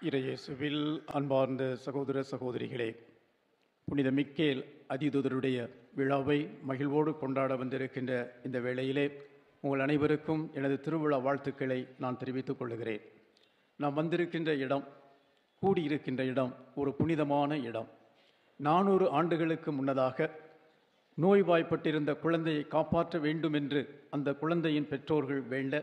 இறையேசுவில் அன்பார்ந்த சகோதர சகோதரிகளே புனித மிக்கேல் அதிதூதருடைய விழாவை மகிழ்வோடு கொண்டாட வந்திருக்கின்ற இந்த வேளையிலே உங்கள் அனைவருக்கும் எனது திருவிழா வாழ்த்துக்களை நான் தெரிவித்துக் கொள்கிறேன் நாம் வந்திருக்கின்ற இடம் கூடியிருக்கின்ற இடம் ஒரு புனிதமான இடம் நானூறு ஆண்டுகளுக்கு முன்னதாக நோய்வாய்ப்பட்டிருந்த குழந்தையை காப்பாற்ற வேண்டும் என்று அந்த குழந்தையின் பெற்றோர்கள் வேண்ட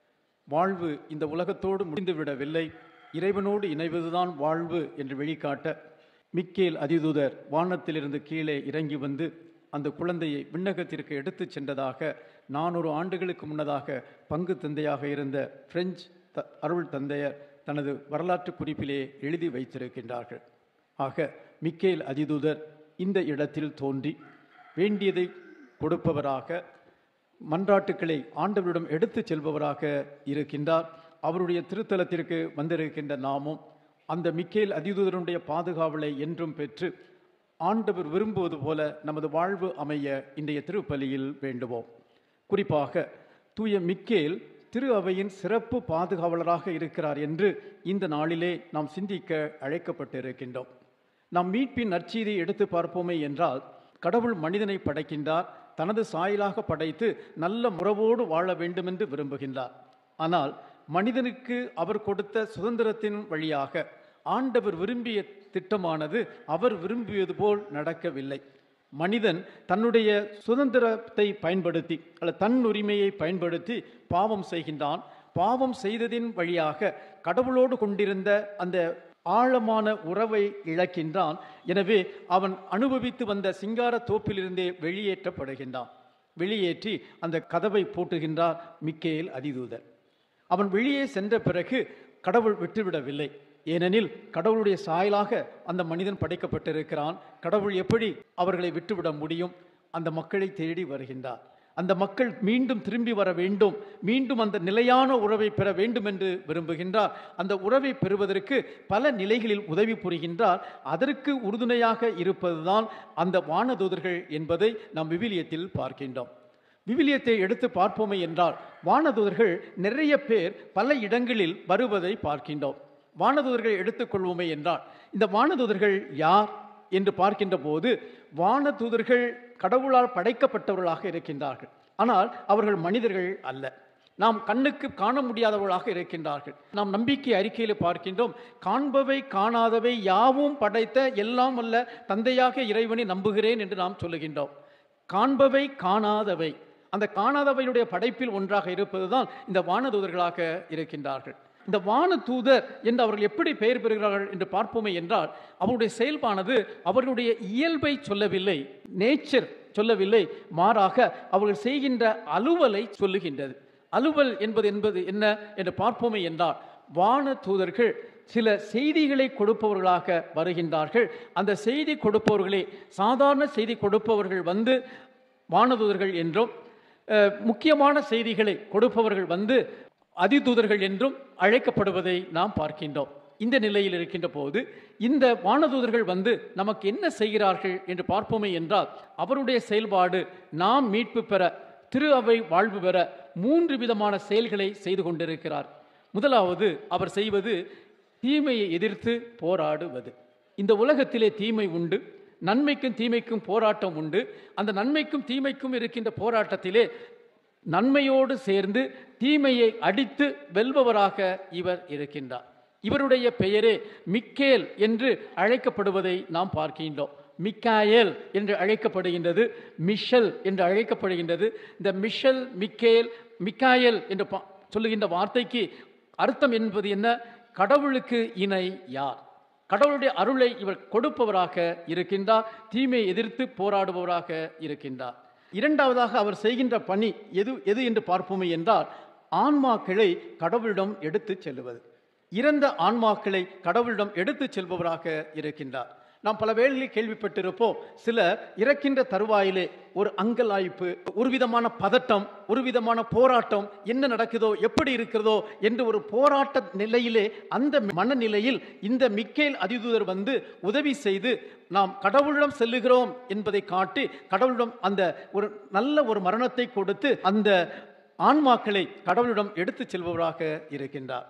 வாழ்வு இந்த உலகத்தோடு முடிந்துவிடவில்லை இறைவனோடு இணைவதுதான் வாழ்வு என்று வெளிக்காட்ட மிக்கேல் அதிதூதர் வானத்திலிருந்து கீழே இறங்கி வந்து அந்த குழந்தையை விண்ணகத்திற்கு எடுத்துச் சென்றதாக நானூறு ஆண்டுகளுக்கு முன்னதாக பங்கு தந்தையாக இருந்த பிரெஞ்சு த அருள் தந்தையர் தனது வரலாற்று குறிப்பிலே எழுதி வைத்திருக்கின்றார்கள் ஆக மிக்கேல் அதிதூதர் இந்த இடத்தில் தோன்றி வேண்டியதை கொடுப்பவராக மன்றாட்டுக்களை ஆண்டவரிடம் எடுத்துச் செல்பவராக இருக்கின்றார் அவருடைய திருத்தலத்திற்கு வந்திருக்கின்ற நாமும் அந்த மிக்கேல் அதிதூதருடைய பாதுகாவலை என்றும் பெற்று ஆண்டவர் விரும்புவது போல நமது வாழ்வு அமைய இன்றைய திருப்பலியில் வேண்டுவோம் குறிப்பாக தூய மிக்கேல் திரு அவையின் சிறப்பு பாதுகாவலராக இருக்கிறார் என்று இந்த நாளிலே நாம் சிந்திக்க அழைக்கப்பட்டிருக்கின்றோம் நாம் மீட்பின் நற்செய்தியை எடுத்து பார்ப்போமே என்றால் கடவுள் மனிதனை படைக்கின்றார் தனது சாயலாக படைத்து நல்ல முறவோடு வாழ வேண்டுமென்று விரும்புகின்றார் ஆனால் மனிதனுக்கு அவர் கொடுத்த சுதந்திரத்தின் வழியாக ஆண்டவர் விரும்பிய திட்டமானது அவர் விரும்பியது போல் நடக்கவில்லை மனிதன் தன்னுடைய சுதந்திரத்தை பயன்படுத்தி அல்லது தன் உரிமையை பயன்படுத்தி பாவம் செய்கின்றான் பாவம் செய்ததின் வழியாக கடவுளோடு கொண்டிருந்த அந்த ஆழமான உறவை இழக்கின்றான் எனவே அவன் அனுபவித்து வந்த சிங்கார தோப்பிலிருந்தே வெளியேற்றப்படுகின்றான் வெளியேற்றி அந்த கதவை பூட்டுகின்றார் மிக்கேல் அதிதூதர் அவன் வெளியே சென்ற பிறகு கடவுள் விட்டுவிடவில்லை ஏனெனில் கடவுளுடைய சாயலாக அந்த மனிதன் படைக்கப்பட்டிருக்கிறான் கடவுள் எப்படி அவர்களை விட்டுவிட முடியும் அந்த மக்களை தேடி வருகின்றார் அந்த மக்கள் மீண்டும் திரும்பி வர வேண்டும் மீண்டும் அந்த நிலையான உறவை பெற வேண்டும் என்று விரும்புகின்றார் அந்த உறவை பெறுவதற்கு பல நிலைகளில் உதவி புரிகின்றார் அதற்கு உறுதுணையாக இருப்பதுதான் அந்த வானதூதர்கள் என்பதை நாம் விவிலியத்தில் பார்க்கின்றோம் விவிலியத்தை எடுத்து பார்ப்போமே என்றால் வானதூதர்கள் நிறைய பேர் பல இடங்களில் வருவதை பார்க்கின்றோம் வானதூதர்கள் எடுத்துக்கொள்வோமே என்றால் இந்த வானதூதர்கள் யார் என்று பார்க்கின்ற போது வானதூதர்கள் கடவுளால் படைக்கப்பட்டவர்களாக இருக்கின்றார்கள் ஆனால் அவர்கள் மனிதர்கள் அல்ல நாம் கண்ணுக்கு காண முடியாதவர்களாக இருக்கின்றார்கள் நாம் நம்பிக்கை அறிக்கையில் பார்க்கின்றோம் காண்பவை காணாதவை யாவும் படைத்த எல்லாம் அல்ல தந்தையாக இறைவனை நம்புகிறேன் என்று நாம் சொல்லுகின்றோம் காண்பவை காணாதவை அந்த காணாதவையுடைய படைப்பில் ஒன்றாக இருப்பதுதான் இந்த வானதூதர்களாக இருக்கின்றார்கள் இந்த வான தூதர் என்று அவர்கள் எப்படி பெயர் பெறுகிறார்கள் என்று பார்ப்போமே என்றால் அவருடைய செயல்பானது அவர்களுடைய இயல்பை சொல்லவில்லை நேச்சர் சொல்லவில்லை மாறாக அவர்கள் செய்கின்ற அலுவலை சொல்லுகின்றது அலுவல் என்பது என்பது என்ன என்று பார்ப்போமே என்றால் வான தூதர்கள் சில செய்திகளை கொடுப்பவர்களாக வருகின்றார்கள் அந்த செய்தி கொடுப்பவர்களே சாதாரண செய்தி கொடுப்பவர்கள் வந்து வானதூதர்கள் என்றும் அஹ், முக்கியமான செய்திகளை கொடுப்பவர்கள் வந்து அதிதூதர்கள் என்றும் அழைக்கப்படுவதை நாம் பார்க்கின்றோம் இந்த நிலையில் இருக்கின்ற போது இந்த வானதூதர்கள் வந்து நமக்கு என்ன செய்கிறார்கள் என்று பார்ப்போமே என்றால் அவருடைய செயல்பாடு நாம் மீட்பு பெற திரு அவை வாழ்வு பெற மூன்று விதமான செயல்களை செய்து கொண்டிருக்கிறார் முதலாவது அவர் செய்வது தீமையை எதிர்த்து போராடுவது இந்த உலகத்திலே தீமை உண்டு நன்மைக்கும் தீமைக்கும் போராட்டம் உண்டு அந்த நன்மைக்கும் தீமைக்கும் இருக்கின்ற போராட்டத்திலே நன்மையோடு சேர்ந்து தீமையை அடித்து வெல்பவராக இவர் இருக்கின்றார் இவருடைய பெயரே மிக்கேல் என்று அழைக்கப்படுவதை நாம் பார்க்கின்றோம் மிக்காயேல் என்று அழைக்கப்படுகின்றது மிஷல் என்று அழைக்கப்படுகின்றது இந்த மிஷல் மிக்கேல் மிக்காயேல் என்று பா- சொல்லுகின்ற வார்த்தைக்கு அர்த்தம் என்பது என்ன கடவுளுக்கு இணை யார் கடவுளுடைய அருளை இவர் கொடுப்பவராக இருக்கின்றார் தீமையை எதிர்த்து போராடுபவராக இருக்கின்றார் இரண்டாவதாக அவர் செய்கின்ற பணி எது எது என்று பார்ப்போமே என்றால் ஆன்மாக்களை கடவுளிடம் எடுத்துச் செல்லுவது இறந்த ஆன்மாக்களை கடவுளிடம் எடுத்துச் செல்பவராக இருக்கின்றார் நாம் பல வேளைகளில் கேள்விப்பட்டிருப்போம் சிலர் இறக்கின்ற தருவாயிலே ஒரு அங்கலாய்ப்பு ஒரு விதமான பதட்டம் ஒரு விதமான போராட்டம் என்ன நடக்குதோ எப்படி இருக்கிறதோ என்று ஒரு போராட்ட நிலையிலே அந்த மனநிலையில் இந்த மிக்கேல் அதிதூதர் வந்து உதவி செய்து நாம் கடவுளிடம் செல்லுகிறோம் என்பதை காட்டி கடவுளிடம் அந்த ஒரு நல்ல ஒரு மரணத்தை கொடுத்து அந்த ஆன்மாக்களை கடவுளிடம் எடுத்துச் செல்பவராக இருக்கின்றார்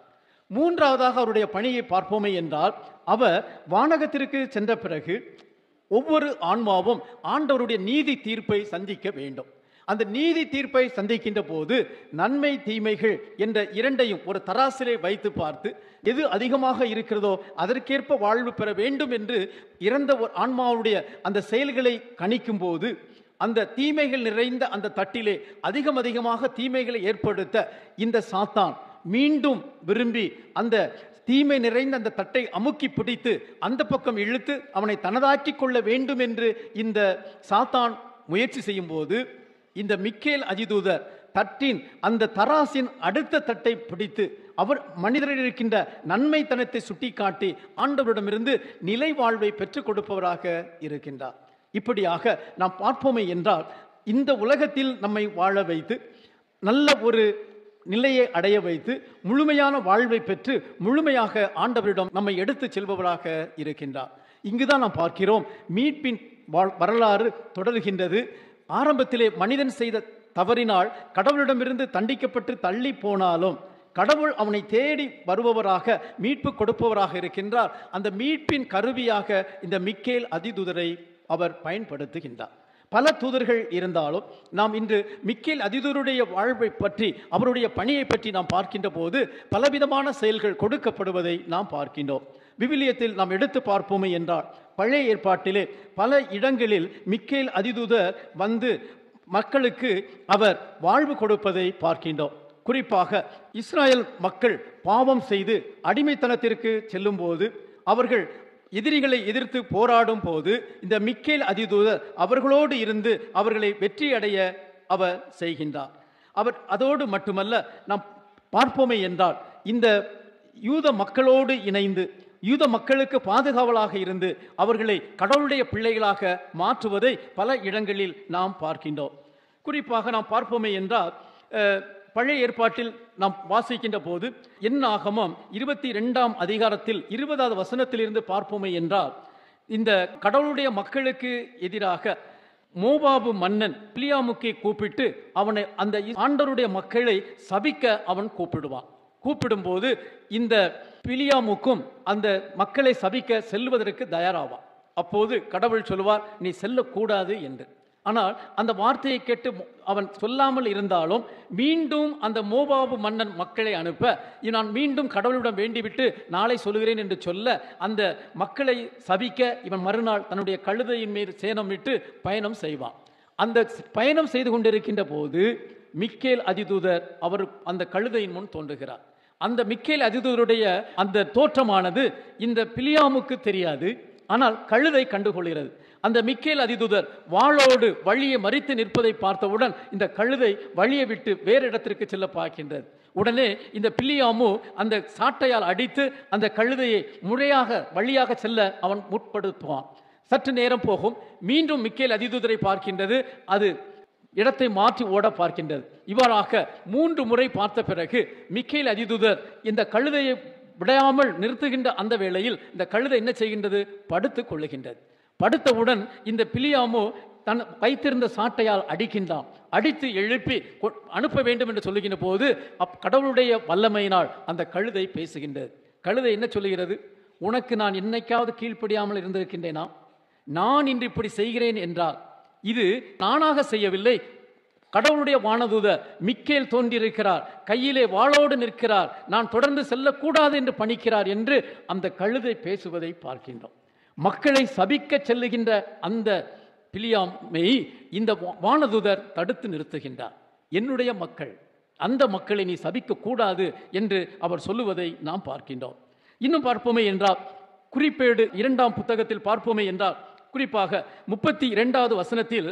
மூன்றாவதாக அவருடைய பணியை பார்ப்போமே என்றால் அவர் வானகத்திற்கு சென்ற பிறகு ஒவ்வொரு ஆன்மாவும் ஆண்டவருடைய நீதி தீர்ப்பை சந்திக்க வேண்டும் அந்த நீதி தீர்ப்பை சந்திக்கின்ற போது நன்மை தீமைகள் என்ற இரண்டையும் ஒரு தராசிலே வைத்து பார்த்து எது அதிகமாக இருக்கிறதோ அதற்கேற்ப வாழ்வு பெற வேண்டும் என்று இறந்த ஒரு ஆன்மாவுடைய அந்த செயல்களை கணிக்கும் போது அந்த தீமைகள் நிறைந்த அந்த தட்டிலே அதிகம் அதிகமாக தீமைகளை ஏற்படுத்த இந்த சாத்தான் மீண்டும் விரும்பி அந்த தீமை நிறைந்த அந்த தட்டை அமுக்கி பிடித்து அந்த பக்கம் இழுத்து அவனை தனதாக்கி கொள்ள வேண்டும் என்று இந்த சாத்தான் முயற்சி செய்யும் போது இந்த மிக்கேல் அஜிதூதர் தட்டின் அந்த தராசின் அடுத்த தட்டை பிடித்து அவர் மனிதரில் இருக்கின்ற நன்மைத்தனத்தை சுட்டிக்காட்டி ஆண்டவரிடமிருந்து நிலை வாழ்வை பெற்றுக் கொடுப்பவராக இருக்கின்றார் இப்படியாக நாம் பார்ப்போமே என்றால் இந்த உலகத்தில் நம்மை வாழ வைத்து நல்ல ஒரு நிலையை அடைய வைத்து முழுமையான வாழ்வை பெற்று முழுமையாக ஆண்டவரிடம் நம்மை எடுத்து செல்பவராக இருக்கின்றார் இங்குதான் நாம் பார்க்கிறோம் மீட்பின் வாழ்- வரலாறு தொடர்கின்றது ஆரம்பத்திலே மனிதன் செய்த தவறினால் கடவுளிடமிருந்து தண்டிக்கப்பட்டு தள்ளி போனாலும் கடவுள் அவனை தேடி வருபவராக மீட்பு கொடுப்பவராக இருக்கின்றார் அந்த மீட்பின் கருவியாக இந்த மிக்கேல் அதிதூதரை அவர் பயன்படுத்துகின்றார் பல தூதர்கள் இருந்தாலும் நாம் இன்று மிக்கேல் அதிதூருடைய வாழ்வை பற்றி அவருடைய பணியை பற்றி நாம் பார்க்கின்ற போது பலவிதமான செயல்கள் கொடுக்கப்படுவதை நாம் பார்க்கின்றோம் விவிலியத்தில் நாம் எடுத்து பார்ப்போமே என்றால் பழைய ஏற்பாட்டிலே பல இடங்களில் மிக்கேல் அதிதூதர் வந்து மக்களுக்கு அவர் வாழ்வு கொடுப்பதை பார்க்கின்றோம் குறிப்பாக இஸ்ராயல் மக்கள் பாவம் செய்து அடிமைத்தனத்திற்கு செல்லும்போது அவர்கள் எதிரிகளை எதிர்த்து போராடும் போது இந்த மிக்கேல் அதிதூதர் அவர்களோடு இருந்து அவர்களை வெற்றியடைய அவர் செய்கின்றார் அவர் அதோடு மட்டுமல்ல நாம் பார்ப்போமே என்றால் இந்த யூத மக்களோடு இணைந்து யூத மக்களுக்கு பாதுகாவலாக இருந்து அவர்களை கடவுளுடைய பிள்ளைகளாக மாற்றுவதை பல இடங்களில் நாம் பார்க்கின்றோம் குறிப்பாக நாம் பார்ப்போமே என்றால் அஹ், பழைய ஏற்பாட்டில் நாம் வாசிக்கின்ற போது என் ஆகமம் இருபத்தி ரெண்டாம் அதிகாரத்தில் இருபதாவது வசனத்திலிருந்து பார்ப்போமே என்றால் இந்த கடவுளுடைய மக்களுக்கு எதிராக மோபாபு மன்னன் பிலியாமுக்கை கூப்பிட்டு அவனை அந்த ஆண்டவருடைய மக்களை சபிக்க அவன் கூப்பிடுவான் கூப்பிடும்போது இந்த பிலியாமுக்கும் அந்த மக்களை சபிக்க செல்வதற்கு தயாராவான் அப்போது கடவுள் சொல்லுவார் நீ செல்லக்கூடாது என்று ஆனால் அந்த வார்த்தையை கேட்டு மோ- அவன் சொல்லாமல் இருந்தாலும் மீண்டும் அந்த மோபாபு மன்னன் மக்களை அனுப்ப "இ- நான் மீண்டும் கடவுளிடம் வேண்டிவிட்டு நாளை சொல்கிறேன் என்று சொல்ல அந்த மக்களை சபிக்க இவன் மறுநாள் தன்னுடைய கழுதையின் மீது சேனமிட்டு பயணம் செய்வான் அந்த ஸ்- பயணம் செய்து கொண்டிருக்கின்ற போது மிக்கேல் அதிதூதர் அவர் அந்த கழுதையின் முன் தோன்றுகிறார் அந்த மிக்கேல் அதிதூதருடைய அந்த தோற்றமானது இந்த பிலியாமுக்கு தெரியாது ஆனால் கழுதை கண்டுகொள்கிறது அந்த மிக்கேல் அதிதூதர் வாளோடு வழியை மறித்து நிற்பதை பார்த்தவுடன் இந்த கழுதை வழியை விட்டு வேறு இடத்திற்கு செல்ல பார்க்கின்றது உடனே இந்த பில்லியாமு அந்த சாட்டையால் அடித்து அந்த கழுதையை முறையாக வழியாக செல்ல அவன் முற்படுத்துவான் சற்று நேரம் போகும் மீண்டும் மிக்கேல் அதிதூதரை பார்க்கின்றது அது இடத்தை மாற்றி ஓட பார்க்கின்றது இவ்வாறாக மூன்று முறை பார்த்த பிறகு மிக்கேல் அதிதூதர் இந்த கழுதையை விடாமல் நிறுத்துகின்ற அந்த வேளையில் இந்த கழுதை என்ன செய்கின்றது படுத்துக் கொள்ளுகின்றது படுத்தவுடன் இந்த பிலியாமோ தன் வைத்திருந்த சாட்டையால் அடிக்கின்றான் அடித்து எழுப்பி கொ- அனுப்ப வேண்டும் என்று சொல்லுகின்ற போது அப் கடவுளுடைய வல்லமையினால் அந்த கழுதை பேசுகின்றது கழுதை என்ன சொல்லுகிறது உனக்கு நான் என்னைக்காவது கீழ்ப்படியாமல் இருந்திருக்கின்றேனா நான் இன்று இப்படி செய்கிறேன் என்றால் இது நானாக செய்யவில்லை கடவுளுடைய வானதூதர் மிக்கேல் தோன்றியிருக்கிறார் கையிலே வாளோடு நிற்கிறார் நான் தொடர்ந்து செல்லக்கூடாது என்று பணிக்கிறார் என்று அந்த கழுதை பேசுவதை பார்க்கின்றோம் மக்களை சபிக்க செல்லுகின்ற அந்த பிலியாமை இந்த வா- வானதூதர் தடுத்து நிறுத்துகின்றார் என்னுடைய மக்கள் அந்த மக்களை நீ சபிக்க கூடாது என்று அவர் சொல்லுவதை நாம் பார்க்கின்றோம் இன்னும் பார்ப்போமே என்றால் குறிப்பேடு இரண்டாம் புத்தகத்தில் பார்ப்போமே என்றால் குறிப்பாக முப்பத்தி இரண்டாவது வசனத்தில்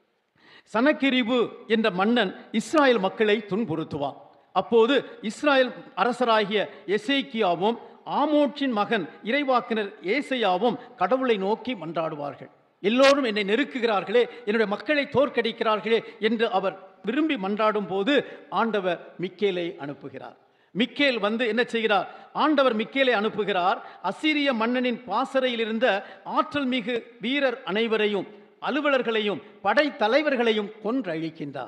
சனக்கிரிபு என்ற மன்னன் இஸ்ராயேல் மக்களை துன்புறுத்துவான் அப்போது இஸ்ராயேல் அரசராகிய எசேக்கியாவும் ஆமோட்சின் மகன் இறைவாக்கினர் ஏசையாவும் கடவுளை நோக்கி மன்றாடுவார்கள் எல்லோரும் என்னை நெருக்குகிறார்களே என்னுடைய மக்களை தோற்கடிக்கிறார்களே என்று அவர் விரும்பி மன்றாடும் போது ஆண்டவர் மிக்கேலை அனுப்புகிறார் மிக்கேல் வந்து என்ன செய்கிறார் ஆண்டவர் மிக்கேலை அனுப்புகிறார் அசீரிய மன்னனின் பாசறையில் இருந்த ஆற்றல் மிகு வீரர் அனைவரையும் அலுவலர்களையும் படை தலைவர்களையும் கொன்றழிக்கின்றார்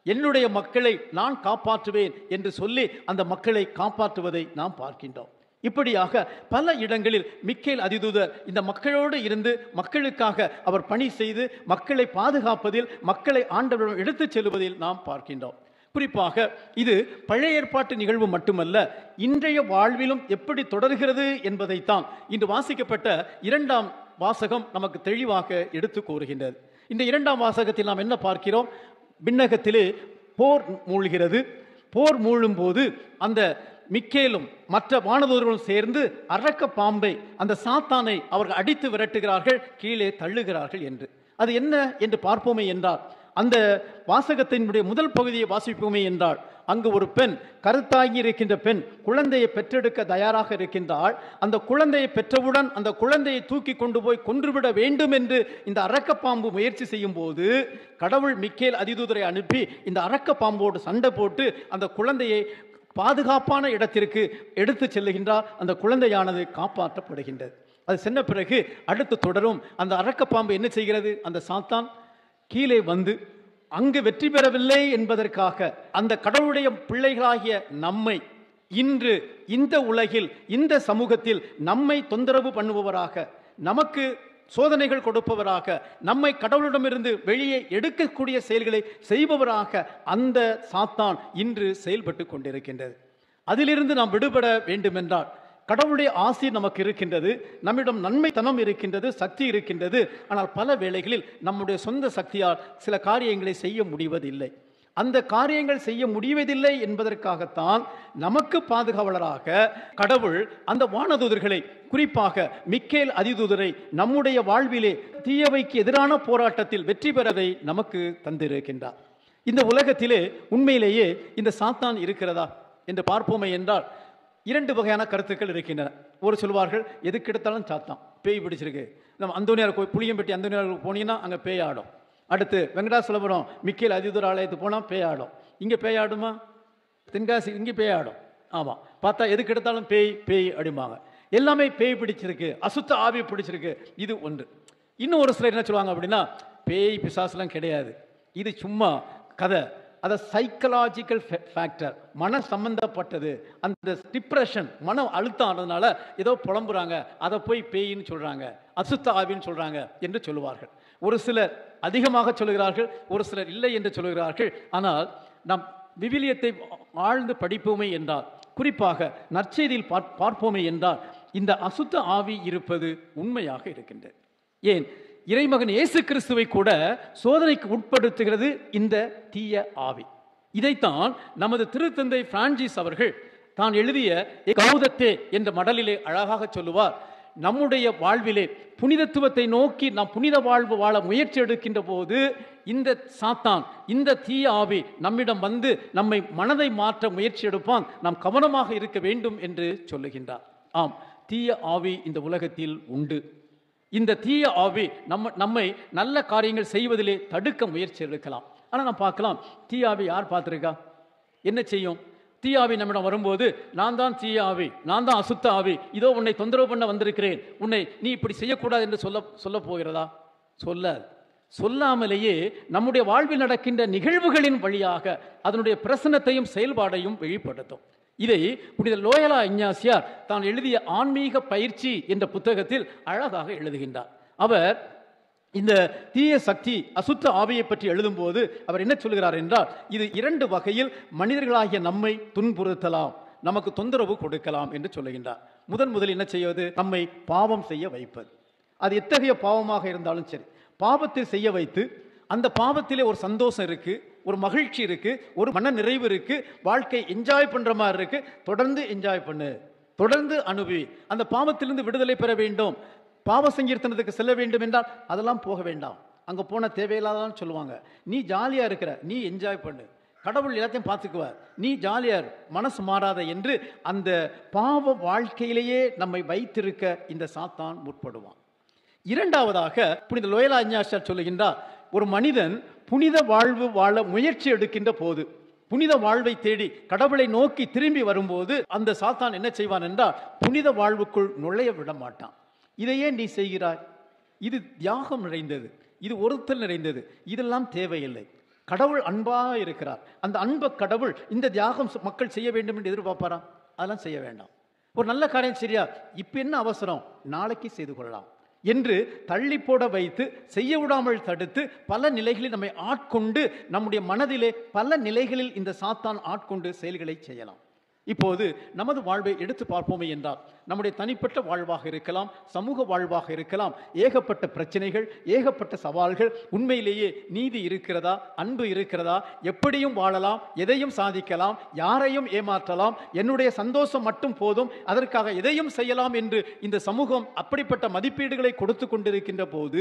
என்னுடைய மக்களை நான் காப்பாற்றுவேன் என்று சொல்லி அந்த மக்களை காப்பாற்றுவதை நாம் பார்க்கின்றோம் இப்படியாக பல இடங்களில் மிக்கேல் அதிதூதர் இந்த மக்களோடு இருந்து மக்களுக்காக அவர் பணி செய்து மக்களை பாதுகாப்பதில் மக்களை ஆண்டவரிடம் எடுத்துச் செல்வதில் நாம் பார்க்கின்றோம் குறிப்பாக இது பழைய ஏற்பாட்டு நிகழ்வு மட்டுமல்ல இன்றைய வாழ்விலும் எப்படி தொடர்கிறது என்பதைத்தான் இன்று வாசிக்கப்பட்ட இரண்டாம் வாசகம் நமக்கு தெளிவாக எடுத்து கூறுகின்றது இந்த இரண்டாம் வாசகத்தில் நாம் என்ன பார்க்கிறோம் விண்ணகத்திலே போர் மூழ்கிறது போர் மூழும் போது அந்த மிக்கேலும் மற்ற வானதூர்களும் சேர்ந்து அரக்க பாம்பை அந்த சாத்தானை அவர்கள் அடித்து விரட்டுகிறார்கள் கீழே தள்ளுகிறார்கள் என்று அது என்ன என்று பார்ப்போமே என்றால் அந்த வாசகத்தினுடைய முதல் பகுதியை வாசிப்போமே என்றால் அங்கு ஒரு பெண் கருத்தாகி இருக்கின்ற பெண் குழந்தையை பெற்றெடுக்க தயாராக இருக்கின்றாள் அந்த குழந்தையை பெற்றவுடன் அந்த குழந்தையை தூக்கி கொண்டு போய் கொன்றுவிட வேண்டும் என்று இந்த அரக்கப்பாம்பு முயற்சி செய்யும் போது கடவுள் மிக்கேல் அதிதூதரை அனுப்பி இந்த அரக்கப்பாம்போடு சண்டை போட்டு அந்த குழந்தையை பாதுகாப்பான இடத்திற்கு எடுத்து செல்லுகின்றார் அந்த குழந்தையானது காப்பாற்றப்படுகின்றது அது சென்ற பிறகு அடுத்து தொடரும் அந்த அரக்கப்பாம்பு என்ன செய்கிறது அந்த சாத்தான் கீழே வந்து அங்கு வெற்றி பெறவில்லை என்பதற்காக அந்த கடவுளுடைய பிள்ளைகளாகிய நம்மை இன்று இந்த உலகில் இந்த சமூகத்தில் நம்மை தொந்தரவு பண்ணுபவராக நமக்கு சோதனைகள் கொடுப்பவராக நம்மை கடவுளிடமிருந்து வெளியே எடுக்கக்கூடிய செயல்களை செய்பவராக அந்த சாத்தான் இன்று செயல்பட்டு கொண்டிருக்கின்றது அதிலிருந்து நாம் விடுபட வேண்டுமென்றால் கடவுளுடைய ஆசி நமக்கு இருக்கின்றது நம்மிடம் நன்மைத்தனம் இருக்கின்றது சக்தி இருக்கின்றது ஆனால் பல வேளைகளில் நம்முடைய சொந்த சக்தியால் சில காரியங்களை செய்ய முடிவதில்லை அந்த காரியங்கள் செய்ய முடிவதில்லை என்பதற்காகத்தான் நமக்கு பாதுகாவலராக கடவுள் அந்த வானதூதர்களை குறிப்பாக மிக்கேல் அதிதூதரை நம்முடைய வாழ்விலே தீயவைக்கு எதிரான போராட்டத்தில் வெற்றி பெறதை நமக்கு தந்திருக்கின்றார் இந்த உலகத்திலே உண்மையிலேயே இந்த சாத்தான் இருக்கிறதா என்று பார்ப்போமே என்றால் இரண்டு வகையான கருத்துக்கள் இருக்கின்றன ஒரு சொல்வார்கள் எதுக்கு எடுத்தாலும் சாத்தான் பேய் பிடிச்சிருக்கு நம்ம அந்தோனியார் கோயில் புளியம்பட்டி அந்தோனியார் போனீங்கன்னா அங்கே பேய் ஆடும் அடுத்து வெங்கடாசலபுரம் மிக்கேல் அதிதூர ஆலயத்துக்கு போனால் பேய் ஆடும் இங்கே பேய் ஆடுமா தென்காசி இங்கே பேய் ஆடும் ஆமாம் பார்த்தா எதுக்கு எடுத்தாலும் பேய் பேய் அப்படிம்பாங்க எல்லாமே பேய் பிடிச்சிருக்கு அசுத்த ஆவி பிடிச்சிருக்கு இது ஒன்று இன்னும் ஒரு சிலர் என்ன சொல்லுவாங்க அப்படின்னா பேய் பிசாசுலாம் கிடையாது இது சும்மா கதை அதை சைக்கலாஜிக்கல் ஃபேக்டர் மன சம்பந்தப்பட்டது அந்த டிப்ரெஷன் மன அழுத்தம் ஆனதுனால ஏதோ புலம்புறாங்க அதை போய் பேயின்னு சொல்கிறாங்க அசுத்த ஆவின்னு சொல்கிறாங்க என்று சொல்லுவார்கள் ஒரு சிலர் அதிகமாக சொல்லுகிறார்கள் ஒரு சிலர் இல்லை என்று சொல்லுகிறார்கள் ஆனால் நாம் விவிலியத்தை ஆழ்ந்து படிப்போமே என்றால் குறிப்பாக நற்செய்தியில் பார் பார்ப்போமே என்றால் இந்த அசுத்த ஆவி இருப்பது உண்மையாக இருக்கின்றது ஏன் இறைமகன் இயேசு கிறிஸ்துவை கூட சோதனைக்கு உட்படுத்துகிறது இந்த தீய ஆவி இதைத்தான் நமது திருத்தந்தை பிரான்சிஸ் அவர்கள் தான் எழுதிய கௌதத்தே என்ற மடலிலே அழகாக சொல்லுவார் நம்முடைய வாழ்விலே புனிதத்துவத்தை நோக்கி நாம் புனித வாழ்வு வாழ முயற்சி எடுக்கின்ற போது இந்த சாத்தான் இந்த தீய ஆவி நம்மிடம் வந்து நம்மை மனதை மாற்ற முயற்சி எடுப்பான் நாம் கவனமாக இருக்க வேண்டும் என்று சொல்லுகின்றார் ஆம் தீய ஆவி இந்த உலகத்தில் உண்டு இந்த தீய ஆவி நம்ம நம்மை நல்ல காரியங்கள் செய்வதிலே தடுக்க முயற்சி எடுக்கலாம் ஆனால் நான் பார்க்கலாம் தீய ஆவி யார் பார்த்துருக்கா என்ன செய்யும் தீய ஆவி நம்மிடம் வரும்போது நான் தான் தீய ஆவி நான் தான் அசுத்த ஆவி இதோ உன்னை தொந்தரவு பண்ண வந்திருக்கிறேன் உன்னை நீ இப்படி செய்யக்கூடாது என்று சொல்ல சொல்ல போகிறதா சொல்லாது சொல்லாமலேயே நம்முடைய வாழ்வில் நடக்கின்ற நிகழ்வுகளின் வழியாக அதனுடைய பிரசனத்தையும் செயல்பாடையும் வெளிப்படுத்தும் இதை புனித லோயலா இஞ்ஞாசியார் தான் எழுதிய ஆன்மீக பயிற்சி என்ற புத்தகத்தில் அழகாக எழுதுகின்றார் அவர் இந்த தீய சக்தி அசுத்த ஆவியை பற்றி எழுதும்போது அவர் என்ன சொல்கிறார் என்றால் இது இரண்டு வகையில் மனிதர்களாகிய நம்மை துன்புறுத்தலாம் நமக்கு தொந்தரவு கொடுக்கலாம் என்று சொல்லுகின்றார் முதன் முதல் என்ன செய்வது நம்மை பாவம் செய்ய வைப்பது அது எத்தகைய பாவமாக இருந்தாலும் சரி பாவத்தில் செய்ய வைத்து அந்த பாவத்திலே ஒரு சந்தோஷம் இருக்கு ஒரு மகிழ்ச்சி இருக்கு ஒரு மன நிறைவு இருக்கு வாழ்க்கை என்ஜாய் பண்ற மாதிரி இருக்கு தொடர்ந்து என்ஜாய் பண்ணு தொடர்ந்து அனுபவி அந்த பாவத்திலிருந்து விடுதலை பெற வேண்டும் பாவ சங்கீர்த்தனத்துக்கு செல்ல வேண்டும் என்றால் அதெல்லாம் போக வேண்டாம் அங்க போன தேவையில்லாதான் சொல்லுவாங்க நீ ஜாலியா இருக்கிற நீ என்ஜாய் பண்ணு கடவுள் எல்லாத்தையும் பார்த்துக்குவார் நீ ஜாலியார் மனசு மாறாத என்று அந்த பாவ வாழ்க்கையிலேயே நம்மை வைத்திருக்க இந்த சாத்தான் முற்படுவான் இரண்டாவதாக புனித லோயலா அஞ்ஞாசார் சொல்லுகின்றார் ஒரு மனிதன் புனித வாழ்வு வாழ முயற்சி எடுக்கின்ற போது புனித வாழ்வை தேடி கடவுளை நோக்கி திரும்பி வரும்போது அந்த சாத்தான் என்ன செய்வான் என்றால் புனித வாழ்வுக்குள் நுழைய விட மாட்டான் இதையே நீ செய்கிறாய் இது தியாகம் நிறைந்தது இது ஒருத்தல் நிறைந்தது இதெல்லாம் தேவையில்லை கடவுள் அன்பாக இருக்கிறார் அந்த அன்ப கடவுள் இந்த தியாகம் ச- மக்கள் செய்ய வேண்டும் என்று எதிர்பார்ப்பாரா அதெல்லாம் செய்ய வேண்டாம் ஒரு நல்ல காரியம் சரியா இப்போ என்ன அவசரம் நாளைக்கு செய்து கொள்ளலாம் என்று தள்ளி போட வைத்து செய்ய விடாமல் தடுத்து பல நிலைகளில் நம்மை ஆட்கொண்டு நம்முடைய மனதிலே பல நிலைகளில் இந்த சாத்தான் ஆட்கொண்டு செயல்களை செய்யலாம் இப்போது நமது வாழ்வை எடுத்து பார்ப்போமே என்றால் நம்முடைய தனிப்பட்ட வாழ்வாக இருக்கலாம் சமூக வாழ்வாக இருக்கலாம் ஏகப்பட்ட பிரச்சனைகள் ஏகப்பட்ட சவால்கள் உண்மையிலேயே நீதி இருக்கிறதா அன்பு இருக்கிறதா எப்படியும் வாழலாம் எதையும் சாதிக்கலாம் யாரையும் ஏமாற்றலாம் என்னுடைய சந்தோஷம் மட்டும் போதும் அதற்காக எதையும் செய்யலாம் என்று இந்த சமூகம் அப்படிப்பட்ட மதிப்பீடுகளை கொடுத்து கொண்டிருக்கின்ற போது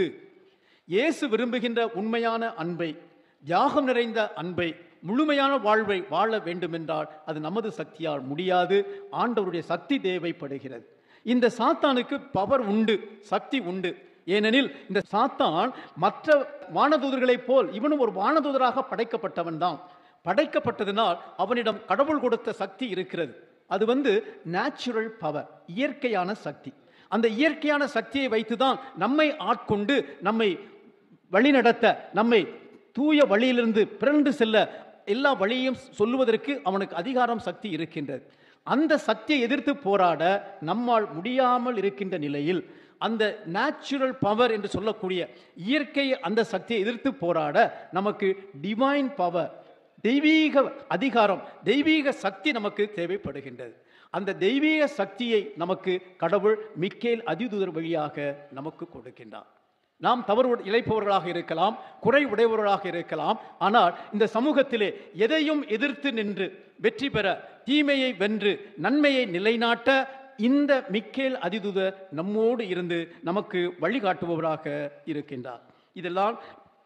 இயேசு விரும்புகின்ற உண்மையான அன்பை தியாகம் நிறைந்த அன்பை முழுமையான வாழ்வை வாழ வேண்டுமென்றால் அது நமது சக்தியால் முடியாது ஆண்டவருடைய சக்தி தேவைப்படுகிறது இந்த சாத்தானுக்கு பவர் உண்டு சக்தி உண்டு ஏனெனில் இந்த சாத்தான் மற்ற வானதூதர்களைப் போல் இவனும் ஒரு வானதூதராக படைக்கப்பட்டவன் தான் படைக்கப்பட்டதினால் அவனிடம் கடவுள் கொடுத்த சக்தி இருக்கிறது அது வந்து நேச்சுரல் பவர் இயற்கையான சக்தி அந்த இயற்கையான சக்தியை வைத்துதான் நம்மை ஆட்கொண்டு நம்மை வழிநடத்த நம்மை தூய வழியிலிருந்து பிறண்டு செல்ல எல்லா வழியையும் சொல்லுவதற்கு அவனுக்கு அதிகாரம் சக்தி இருக்கின்றது அந்த சக்தியை எதிர்த்து போராட நம்மால் முடியாமல் இருக்கின்ற நிலையில் அந்த நேச்சுரல் பவர் என்று சொல்லக்கூடிய இயற்கை அந்த சக்தியை எதிர்த்து போராட நமக்கு டிவைன் பவர் தெய்வீக அதிகாரம் தெய்வீக சக்தி நமக்கு தேவைப்படுகின்றது அந்த தெய்வீக சக்தியை நமக்கு கடவுள் மிக்கேல் அதிதூதர் வழியாக நமக்கு கொடுக்கின்றார் நாம் தவறு இழைப்பவர்களாக இருக்கலாம் குறை உடையவர்களாக இருக்கலாம் ஆனால் இந்த சமூகத்திலே எதையும் எதிர்த்து நின்று வெற்றி பெற தீமையை வென்று நன்மையை நிலைநாட்ட இந்த மிக்கேல் அதிதூதர் நம்மோடு இருந்து நமக்கு வழிகாட்டுபவராக இருக்கின்றார் இதெல்லாம்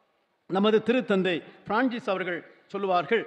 நமது திருத்தந்தை பிரான்சிஸ் அவர்கள் சொல்லுவார்கள்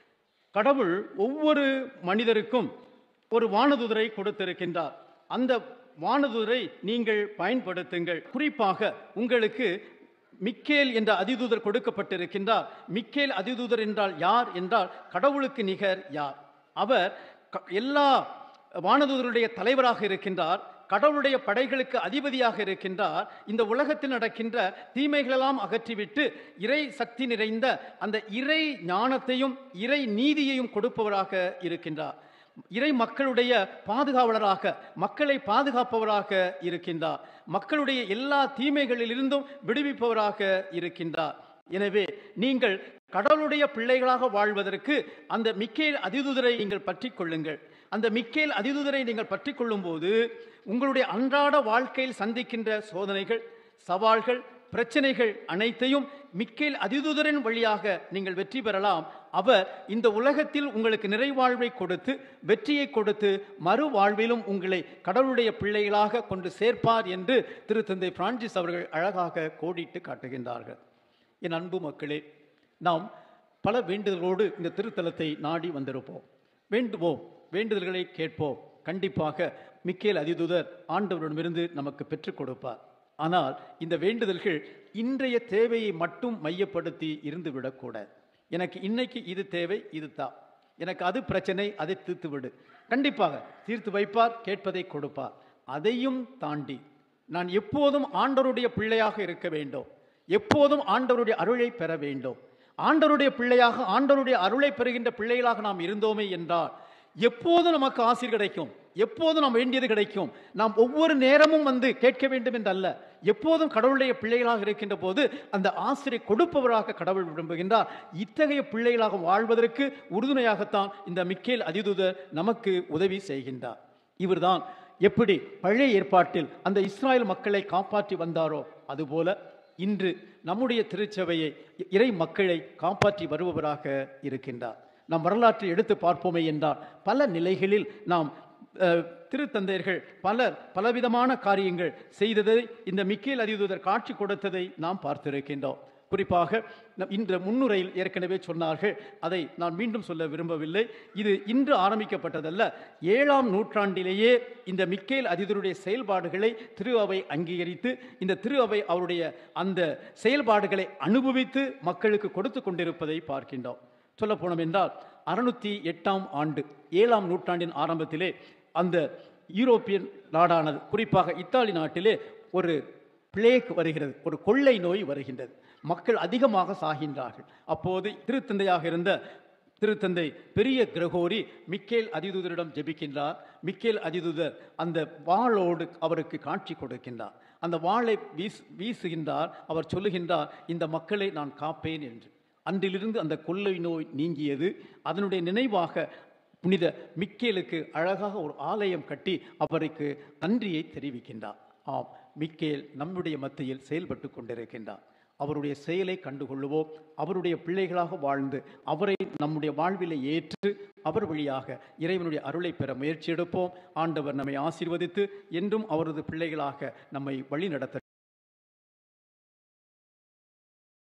கடவுள் ஒவ்வொரு மனிதருக்கும் ஒரு வானதுதரை கொடுத்திருக்கின்றார் அந்த வானதுதரை நீங்கள் பயன்படுத்துங்கள் குறிப்பாக உங்களுக்கு மிக்கேல் என்ற அதிதூதர் கொடுக்கப்பட்டிருக்கின்றார் மிக்கேல் அதிதூதர் என்றால் யார் என்றால் கடவுளுக்கு நிகர் யார் அவர் க- எல்லா வானதூதருடைய தலைவராக இருக்கின்றார் கடவுளுடைய படைகளுக்கு அதிபதியாக இருக்கின்றார் இந்த உலகத்தில் நடக்கின்ற தீமைகளெல்லாம் அகற்றிவிட்டு இறை சக்தி நிறைந்த அந்த இறை ஞானத்தையும் இறை நீதியையும் கொடுப்பவராக இருக்கின்றார் இறை மக்களுடைய பாதுகாவலராக மக்களை பாதுகாப்பவராக இருக்கின்றார் மக்களுடைய எல்லா தீமைகளிலிருந்தும் விடுவிப்பவராக இருக்கின்றார் எனவே நீங்கள் கடவுளுடைய பிள்ளைகளாக வாழ்வதற்கு அந்த மிக்கேல் அதிதூதரை நீங்கள் பற்றிக் கொள்ளுங்கள் அந்த மிக்கேல் அதிதூதரை நீங்கள் பற்றிக் கொள்ளும்போது உங்களுடைய அன்றாட வாழ்க்கையில் சந்திக்கின்ற சோதனைகள் சவால்கள் பிரச்சனைகள் அனைத்தையும் மிக்கேல் அதிதூதரின் வழியாக நீங்கள் வெற்றி பெறலாம் அவர் இந்த உலகத்தில் உங்களுக்கு நிறைவாழ்வை கொடுத்து வெற்றியை கொடுத்து மறு வாழ்விலும் உங்களை கடவுளுடைய பிள்ளைகளாக கொண்டு சேர்ப்பார் என்று திருத்தந்தை பிரான்சிஸ் அவர்கள் அழகாக கோடிட்டு காட்டுகின்றார்கள் என் அன்பு மக்களே நாம் பல வேண்டுதலோடு இந்த திருத்தலத்தை நாடி வந்திருப்போம் வேண்டுவோம் வேண்டுதல்களை கேட்போம் கண்டிப்பாக மிக்கேல் அதிதூதர் ஆண்டவரிடமிருந்து நமக்கு பெற்றுக் கொடுப்பார் ஆனால் இந்த வேண்டுதல்கள் இன்றைய தேவையை மட்டும் மையப்படுத்தி இருந்து விடக்கூடாது எனக்கு இன்னைக்கு இது தேவை இது தான் எனக்கு அது பிரச்சனை அதை தீர்த்து விடு கண்டிப்பாக தீர்த்து வைப்பார் கேட்பதை கொடுப்பார் அதையும் தாண்டி நான் எப்போதும் ஆண்டவருடைய பிள்ளையாக இருக்க வேண்டும் எப்போதும் ஆண்டவருடைய அருளை பெற வேண்டும் ஆண்டவருடைய பிள்ளையாக ஆண்டவருடைய அருளை பெறுகின்ற பிள்ளைகளாக நாம் இருந்தோமே என்றால் எப்போதும் நமக்கு ஆசீர் கிடைக்கும் எப்போதும் நாம் வேண்டியது கிடைக்கும் நாம் ஒவ்வொரு நேரமும் வந்து கேட்க வேண்டும் என்றல்ல எப்போதும் கடவுளுடைய பிள்ளைகளாக இருக்கின்ற போது அந்த ஆசிரியை கொடுப்பவராக கடவுள் விரும்புகின்றார் இத்தகைய பிள்ளைகளாக வாழ்வதற்கு உறுதுணையாகத்தான் இந்த மிக்கேல் அதிதூதர் நமக்கு உதவி செய்கின்றார் இவர்தான் எப்படி பழைய ஏற்பாட்டில் அந்த இஸ்ராயல் மக்களை காப்பாற்றி வந்தாரோ அதுபோல இன்று நம்முடைய திருச்சபையை இறை மக்களை காப்பாற்றி வருபவராக இருக்கின்றார் நாம் வரலாற்றை எடுத்து பார்ப்போமே என்றால் பல நிலைகளில் நாம் அஹ், திருத்தந்தையர்கள் பலர் பலவிதமான காரியங்கள் செய்ததை இந்த மிக்கேல் அதிதூதர் காட்சி கொடுத்ததை நாம் பார்த்திருக்கின்றோம் குறிப்பாக நம் இன்று முன்னுரையில் ஏற்கனவே சொன்னார்கள் அதை நான் மீண்டும் சொல்ல விரும்பவில்லை இது இன்று ஆரம்பிக்கப்பட்டதல்ல ஏழாம் நூற்றாண்டிலேயே இந்த மிக்கேல் அதிதருடைய செயல்பாடுகளை திரு அவை அங்கீகரித்து இந்த திரு அவை அவருடைய அந்த செயல்பாடுகளை அனுபவித்து மக்களுக்கு கொடுத்து கொண்டிருப்பதை பார்க்கின்றோம் சொல்ல போனோம் என்றால் அறுநூத்தி எட்டாம் ஆண்டு ஏழாம் நூற்றாண்டின் ஆரம்பத்திலே அந்த யூரோப்பியன் நாடானது குறிப்பாக இத்தாலி நாட்டிலே ஒரு பிளேக் வருகிறது ஒரு கொள்ளை நோய் வருகின்றது மக்கள் அதிகமாக சாகின்றார்கள் அப்போது திருத்தந்தையாக இருந்த திருத்தந்தை பெரிய கிரகோரி மிக்கேல் அதிதூதரிடம் ஜெபிக்கின்றார் மிக்கேல் அதிதூதர் அந்த வாளோடு அவருக்கு காட்சி கொடுக்கின்றார் அந்த வாளை வீஸ் வீசுகின்றார் அவர் சொல்லுகின்றார் இந்த மக்களை நான் காப்பேன் என்று அன்றிலிருந்து அந்த கொள்ளை நோய் நீங்கியது அதனுடைய நினைவாக புனித மிக்கேலுக்கு அழகாக ஒரு ஆலயம் கட்டி அவருக்கு நன்றியை தெரிவிக்கின்றார் ஆம் மிக்கேல் நம்முடைய மத்தியில் செயல்பட்டு கொண்டிருக்கின்றார் அவருடைய செயலை கண்டுகொள்ளுவோம் அவருடைய பிள்ளைகளாக வாழ்ந்து அவரை நம்முடைய வாழ்விலை ஏற்று அவர் வழியாக இறைவனுடைய அருளை பெற முயற்சி எடுப்போம் ஆண்டவர் நம்மை ஆசீர்வதித்து என்றும் அவரது பிள்ளைகளாக நம்மை வழி நடத்த